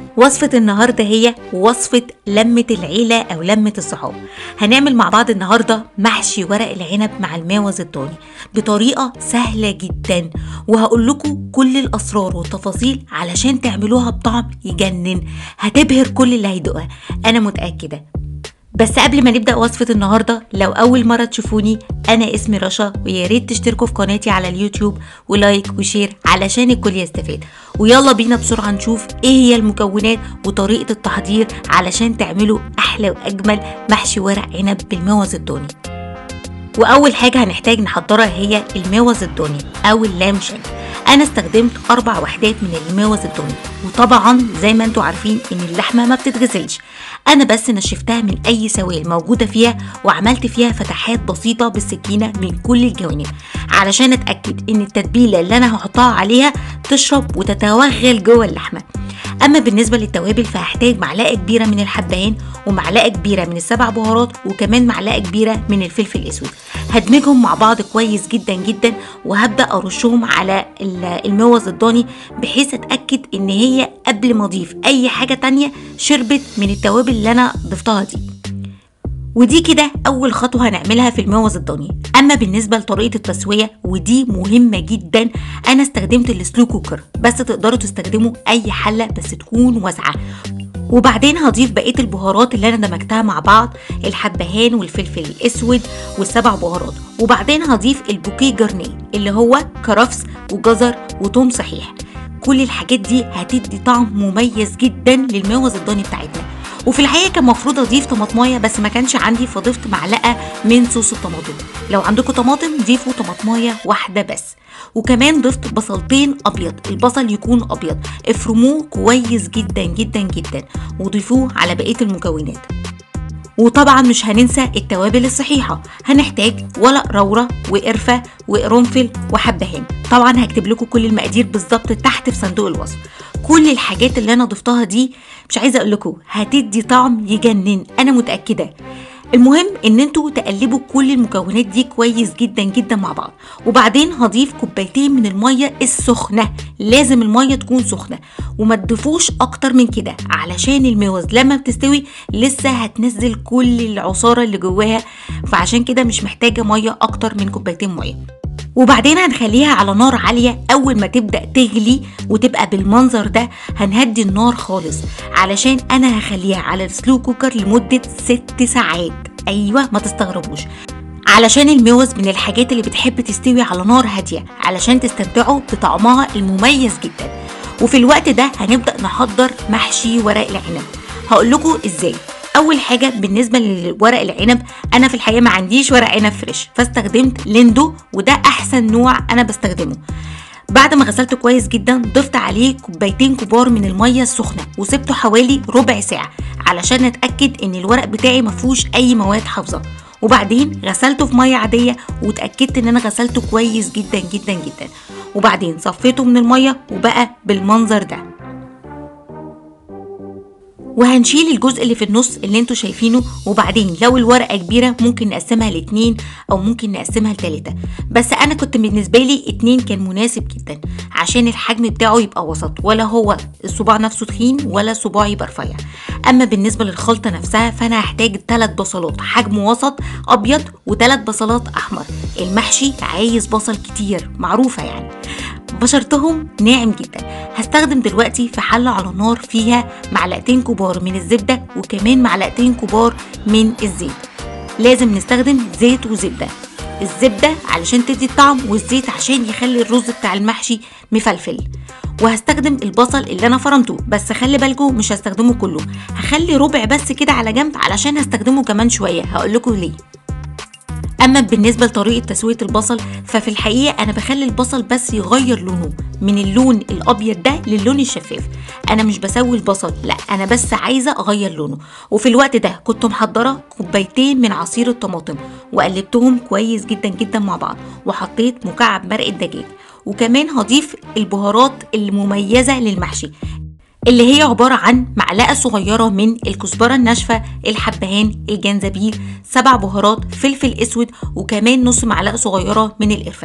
وصفة النهاردة هي وصفة لمة العيلة أو لمة الصحاب هنعمل مع بعض النهاردة محشي ورق العنب مع الماوز الضاني بطريقة سهلة جدا وهقول لكم كل الأسرار والتفاصيل علشان تعملوها بطعم يجنن هتبهر كل اللي هيدوقها أنا متأكدة بس قبل ما نبدا وصفه النهارده لو اول مره تشوفوني انا اسمي رشا ويا ريت تشتركوا في قناتي على اليوتيوب ولايك وشير علشان الكل يستفاد ويلا بينا بسرعه نشوف ايه هي المكونات وطريقه التحضير علشان تعملوا احلى واجمل محشي ورق عنب بالموز الضاني واول حاجه هنحتاج نحضرها هي الموز الضاني او اللام شانك انا استخدمت اربع وحدات من الموز الضاني وطبعا زي ما انتم عارفين ان اللحمه ما بتتغسلش انا بس نشفتها من اي سوائل موجوده فيها وعملت فيها فتحات بسيطه بالسكينه من كل الجوانب علشان اتاكد ان التتبيله اللي انا هحطها عليها تشرب وتتوغل جوه اللحمه اما بالنسبه للتوابل فهحتاج معلقه كبيره من الحبهان ومعلقه كبيره من السبع بهارات وكمان معلقه كبيره من الفلفل الاسود هدمجهم مع بعض كويس جدا جدا وهبدا ارشهم على الموز الضاني بحيث اتاكد ان هي قبل ما اضيف اي حاجه تانية شربت من التوابل اللي انا ضفتها دي ودي كده اول خطوه هنعملها في الموز الضاني اما بالنسبه لطريقه التسويه ودي مهمه جدا انا استخدمت السلو كوكر بس تقدروا تستخدموا اي حله بس تكون واسعه وبعدين هضيف بقيه البهارات اللي انا دمجتها مع بعض الحبهان والفلفل الاسود والسبع بهارات وبعدين هضيف البوكيه جرنيه اللي هو كرفس وجزر وتوم صحيح كل الحاجات دي هتدي طعم مميز جدا للموز الضاني بتاعتنا وفي الحقيقه كان المفروض اضيف طماطمايه بس ما كانش عندي فضفت معلقه من صوص الطماطم لو عندكم طماطم ضيفوا طماطمايه واحده بس وكمان ضفت بصلتين ابيض البصل يكون ابيض افرموه كويس جدا جدا جدا وضيفوه على بقيه المكونات وطبعا مش هننسى التوابل الصحيحة هنحتاج ورق رورة وقرفة وقرنفل وحبهان طبعا هكتب لكم كل المقادير بالظبط تحت في صندوق الوصف كل الحاجات اللي انا ضفتها دي مش عايزه اقول لكم هتدي طعم يجنن انا متاكده المهم ان انتوا تقلبوا كل المكونات دي كويس جدا جدا مع بعض وبعدين هضيف كوبايتين من الميه السخنه لازم الميه تكون سخنه وما تضيفوش اكتر من كده علشان الموز لما بتستوي لسه هتنزل كل العصاره اللي جواها فعشان كده مش محتاجه ميه اكتر من كوبايتين ميه وبعدين هنخليها على نار عالية أول ما تبدأ تغلي وتبقى بالمنظر ده هنهدي النار خالص علشان أنا هخليها على السلو كوكر لمدة ست ساعات أيوة ما تستغربوش علشان الموز من الحاجات اللي بتحب تستوي على نار هادية علشان تستمتعوا بطعمها المميز جدا وفي الوقت ده هنبدأ نحضر محشي ورق العنب هقول لكم ازاي اول حاجه بالنسبه لورق العنب انا في الحقيقه ما عنديش ورق عنب فريش فاستخدمت ليندو وده احسن نوع انا بستخدمه بعد ما غسلته كويس جدا ضفت عليه كوبايتين كبار من الميه السخنه وسبته حوالي ربع ساعه علشان اتاكد ان الورق بتاعي ما فيهوش اي مواد حافظه وبعدين غسلته في ميه عاديه واتاكدت ان انا غسلته كويس جدا جدا جدا وبعدين صفيته من الميه وبقى بالمنظر ده وهنشيل الجزء اللي في النص اللي انتوا شايفينه وبعدين لو الورقه كبيره ممكن نقسمها لاتنين او ممكن نقسمها لتلاته بس انا كنت بالنسبه لي اتنين كان مناسب جدا عشان الحجم بتاعه يبقى وسط ولا هو الصباع نفسه تخين ولا صباع يبقى رفيع اما بالنسبه للخلطه نفسها فانا هحتاج ثلاث بصلات حجم وسط ابيض وثلاث بصلات احمر المحشي عايز بصل كتير معروفه يعني بشرتهم ناعم جدا هستخدم دلوقتي في حلة على النار فيها معلقتين كبار من الزبدة وكمان معلقتين كبار من الزيت لازم نستخدم زيت وزبدة الزبدة علشان تدي الطعم والزيت عشان يخلي الرز بتاع المحشي مفلفل وهستخدم البصل اللي انا فرمته بس خلي بالكم مش هستخدمه كله هخلي ربع بس كده على جنب علشان هستخدمه كمان شويه هقول لكم ليه اما بالنسبه لطريقه تسويه البصل ففي الحقيقه انا بخلي البصل بس يغير لونه من اللون الابيض ده للون الشفاف انا مش بسوي البصل لا انا بس عايزه اغير لونه وفي الوقت ده كنت محضره كوبايتين من عصير الطماطم وقلبتهم كويس جدا جدا مع بعض وحطيت مكعب مرق الدجاج وكمان هضيف البهارات المميزه للمحشي اللي هي عبارة عن معلقة صغيرة من الكزبرة الناشفة الحبهان الجنزبيل سبع بهارات فلفل اسود وكمان نص معلقة صغيرة من القرفة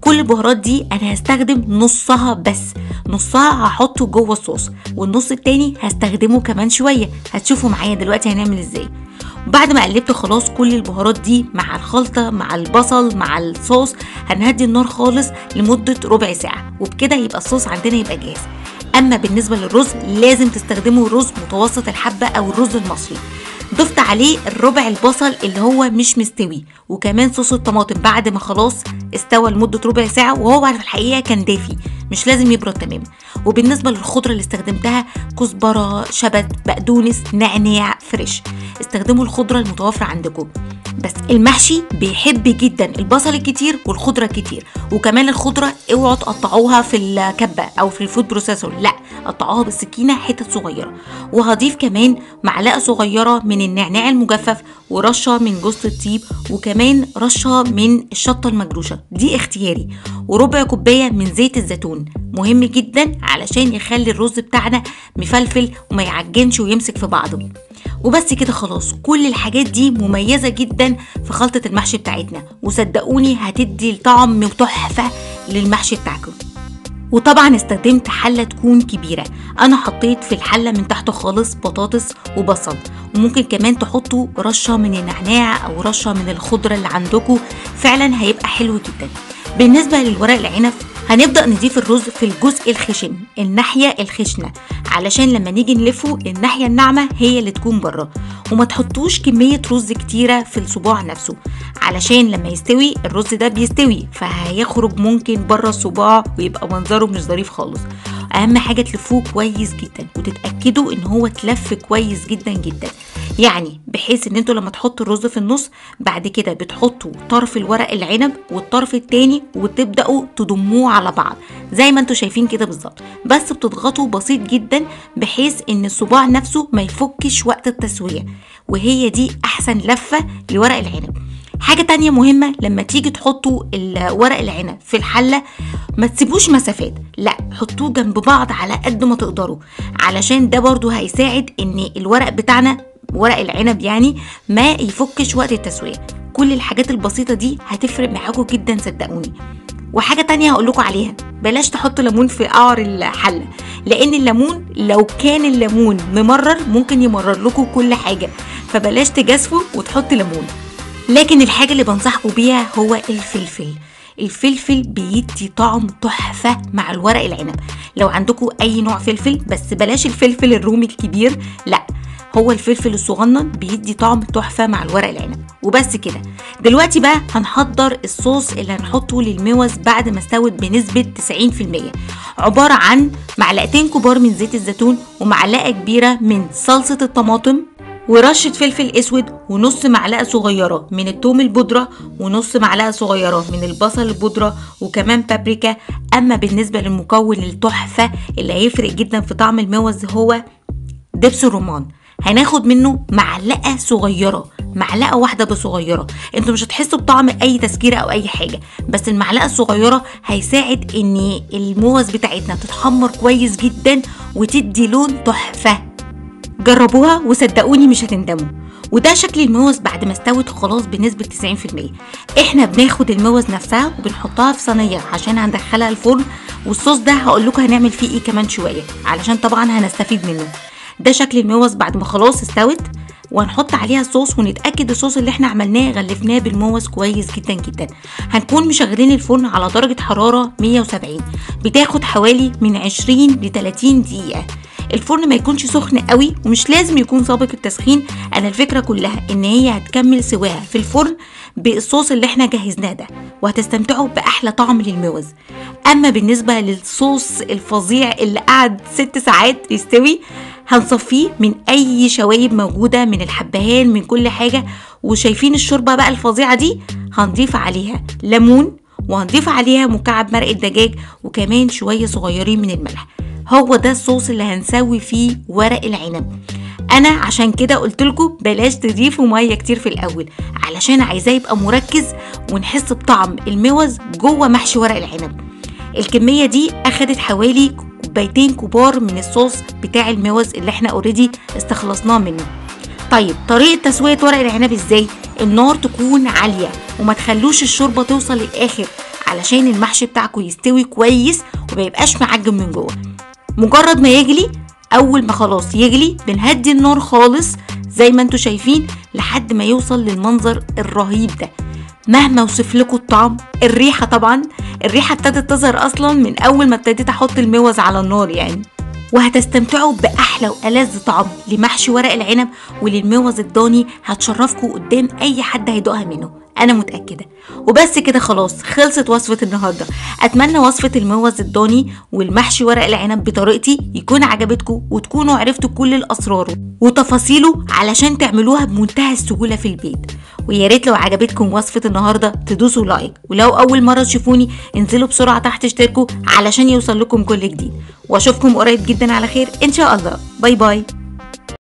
كل البهارات دي انا هستخدم نصها بس نصها هحطه جوه الصوص والنص التاني هستخدمه كمان شويه هتشوفوا معايا دلوقتي هنعمل ازاي بعد ما قلبت خلاص كل البهارات دي مع الخلطة مع البصل مع الصوص هنهدي النار خالص لمدة ربع ساعة وبكده يبقى الصوص عندنا يبقى جاهز اما بالنسبة للرز لازم تستخدموا رز متوسط الحبة او الرز المصري ضفت عليه الربع البصل اللي هو مش مستوي وكمان صوص الطماطم بعد ما خلاص استوى لمدة ربع ساعة وهو في الحقيقة كان دافي مش لازم يبرد تماما وبالنسبة للخضرة اللي استخدمتها كزبرة شبت بقدونس نعناع فريش استخدموا الخضرة المتوفرة عندكم بس المحشي بيحب جدا البصل الكتير والخضره الكتير وكمان الخضره اوعوا تقطعوها في الكبه او في الفود بروسيسور لا قطعوها بالسكينه حتت صغيره وهضيف كمان معلقه صغيره من النعناع المجفف ورشه من جوز الطيب وكمان رشه من الشطه المجروشه دي اختياري وربع كوبايه من زيت الزيتون مهم جدا علشان يخلي الرز بتاعنا مفلفل وما يعجنش ويمسك في بعضه وبس كده خلاص كل الحاجات دي مميزة جدا في خلطة المحشي بتاعتنا وصدقوني هتدي طعم تحفة للمحشي بتاعكم وطبعا استخدمت حلة تكون كبيرة انا حطيت في الحلة من تحت خالص بطاطس وبصل وممكن كمان تحطوا رشة من النعناع او رشة من الخضرة اللي عندكم فعلا هيبقى حلو جدا بالنسبة للورق العنب هنبدأ نضيف الرز في الجزء الخشن الناحية الخشنة علشان لما نيجي نلفه الناحية الناعمة هي اللي تكون بره وما تحطوش كمية رز كتيرة في الصباع نفسه علشان لما يستوي الرز ده بيستوي فهيخرج ممكن بره الصباع ويبقى منظره مش ظريف خالص اهم حاجة تلفوه كويس جدا وتتأكدوا ان هو تلف كويس جدا جدا يعني بحيث ان انتوا لما تحطوا الرز في النص بعد كده بتحطوا طرف الورق العنب والطرف التاني وتبداوا تضموه على بعض زي ما انتوا شايفين كده بالظبط بس بتضغطوا بسيط جدا بحيث ان الصباع نفسه ما يفكش وقت التسويه وهي دي احسن لفه لورق العنب حاجة تانية مهمة لما تيجي تحطوا ورق العنب في الحلة ما تسيبوش مسافات لا حطوه جنب بعض على قد ما تقدروا علشان ده برضو هيساعد ان الورق بتاعنا ورق العنب يعني ما يفكش وقت التسوية كل الحاجات البسيطة دي هتفرق معاكم جدا صدقوني وحاجة تانية هقول لكم عليها بلاش تحطوا ليمون في قعر الحلة لأن الليمون لو كان الليمون ممرر ممكن يمرر لكم كل حاجة فبلاش تجازفوا وتحطوا ليمون لكن الحاجة اللي بنصحكم بيها هو الفلفل الفلفل بيدي طعم تحفة مع الورق العنب لو عندكم أي نوع فلفل بس بلاش الفلفل الرومي الكبير لأ هو الفلفل الصغنن بيدي طعم تحفة مع الورق العنب وبس كده دلوقتي بقى هنحضر الصوص اللي هنحطه للموز بعد ما استوت بنسبة 90% عبارة عن معلقتين كبار من زيت الزيتون ومعلقة كبيرة من صلصة الطماطم ورشة فلفل اسود ونص معلقة صغيرة من التوم البودرة ونص معلقة صغيرة من البصل البودرة وكمان بابريكا اما بالنسبة للمكون التحفة اللي هيفرق جدا في طعم الموز هو دبس الرمان هناخد منه معلقه صغيره معلقه واحده بصغيره انتوا مش هتحسوا بطعم اي تسكيره او اي حاجه بس المعلقه الصغيره هيساعد ان الموز بتاعتنا تتحمر كويس جدا وتدي لون تحفه جربوها وصدقوني مش هتندموا وده شكل الموز بعد ما استوت خلاص بنسبة 90% احنا بناخد الموز نفسها وبنحطها في صينية عشان هندخلها الفرن والصوص ده هقول لكم هنعمل فيه ايه كمان شوية علشان طبعا هنستفيد منه ده شكل الموز بعد ما خلاص استوت وهنحط عليها الصوص ونتاكد الصوص اللي احنا عملناه غلفناه بالموز كويس جدا جدا هنكون مشغلين الفرن على درجه حراره 170 بتاخد حوالي من 20 ل 30 دقيقه الفرن ما يكونش سخن قوي ومش لازم يكون سابق التسخين انا الفكره كلها ان هي هتكمل سواها في الفرن بالصوص اللي احنا جهزناه ده وهتستمتعوا باحلى طعم للموز اما بالنسبه للصوص الفظيع اللي قعد ست ساعات يستوي هنصفيه من اي شوايب موجوده من الحبهان من كل حاجه وشايفين الشوربه بقى الفظيعه دي هنضيف عليها ليمون وهنضيف عليها مكعب مرق الدجاج وكمان شويه صغيرين من الملح هو ده الصوص اللي هنسوي فيه ورق العنب انا عشان كده قلت لكم بلاش تضيفوا ميه كتير في الاول علشان عايزاه يبقى مركز ونحس بطعم الموز جوه محشي ورق العنب الكميه دي اخدت حوالي كوبايتين كبار من الصوص بتاع الموز اللي احنا اوريدي استخلصناه منه طيب طريقه تسويه ورق العنب ازاي النار تكون عاليه وما تخلوش الشوربه توصل للاخر علشان المحشي بتاعكم يستوي كويس وما يبقاش معجن من جوه مجرد ما يجلي اول ما خلاص يجلي بنهدي النار خالص زي ما انتوا شايفين لحد ما يوصل للمنظر الرهيب ده مهما اوصف لكم الطعم الريحه طبعا الريحه ابتدت تظهر اصلا من اول ما ابتديت احط الموز على النار يعني وهتستمتعوا باحلى والذ طعم لمحشي ورق العنب وللموز الضاني هتشرفكم قدام اي حد هيدوقها منه انا متاكده وبس كده خلاص خلصت وصفه النهارده اتمنى وصفه الموز الضاني والمحشي ورق العنب بطريقتي يكون عجبتكم وتكونوا عرفتوا كل الاسرار وتفاصيله علشان تعملوها بمنتهى السهوله في البيت ويا ريت لو عجبتكم وصفه النهارده تدوسوا لايك ولو اول مره تشوفوني انزلوا بسرعه تحت اشتركوا علشان يوصل لكم كل جديد واشوفكم قريب جدا على خير ان شاء الله باي باي